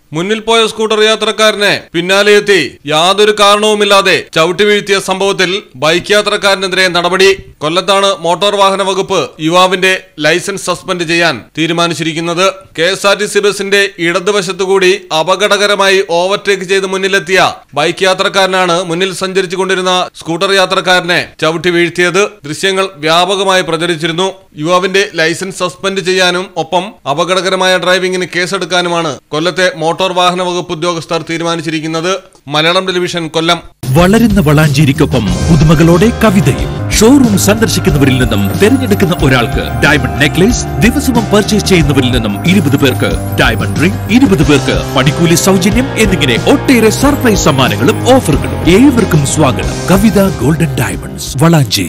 മുന്നിൽ പോയ സ്കൂട്ടർ യാത്രക്കാരനെ പിന്നാലെ എത്തി യാതൊരു കാരണവുമില്ലാതെ ചവിട്ടി വീഴ്ത്തിയ സംഭവത്തിൽ ബൈക്ക് യാത്രക്കാരനെതിരെ നടപടി കൊല്ലത്താണ് മോട്ടോർ വാഹന വകുപ്പ് യുവാവിന്റെ ലൈസൻസ് സസ്പെൻഡ് ചെയ്യാൻ തീരുമാനിച്ചിരിക്കുന്നത് K S R T C ബസിന്റെ ഇടതുവശത്തുകൂടി അപകടകരമായി ഓവർടേക്ക് ചെയ്ത് മുന്നിലെത്തിയ ബൈക്ക് യാത്രക്കാരനാണ് മുന്നിൽ സഞ്ചരിച്ചു കൊണ്ടിരുന്ന സ്കൂട്ടർ യാത്രക്കാരനെ ചവിട്ടി വീഴ്ത്തിയത് ദൃശ്യങ്ങൾ വ്യാപകമായി പ്രചരിച്ചിരുന്നു യുവാവിന്റെ ലൈസൻസ് സസ്പെൻഡ് ചെയ്യാനും ഒപ്പം അപകടകരമായ ഡ്രൈവിംഗിന് കേസെടുക്കാനുമാണ് കൊല്ലത്തെ മോട്ടോർ വാഹന വകുപ്പ് ഉദ്യോഗസ്ഥർ തീരുമാനിച്ചിരിക്കുന്നത് മലയാളം ടെലിവിഷൻ കൊല്ലം വളരുന്ന വളാഞ്ചേരിക്കൊപ്പം പുതുമകളോടെ കവിതയും ഷോറൂം സന്ദർശിക്കുന്നവരിൽ നിന്നും തിരഞ്ഞെടുക്കുന്ന ഒരാൾക്ക് ഡയമണ്ട് നെക്ലേസ് ദിവസവും പർച്ചേസ് ചെയ്യുന്നവരിൽ നിന്നും ഇരുപത് പേർക്ക് ഡയമണ്ട് റിംഗ് ഇരുപത് പേർക്ക് പണിക്കൂലി സൗജന്യം എന്നിങ്ങനെ ഒട്ടേറെ സർപ്രൈസ് സമ്മാനങ്ങളും ഓഫറുകളും ഏവർക്കും സ്വാഗതം കവിത ഗോൾഡൻ ഡയമണ്ട്സ് വളാഞ്ചേരി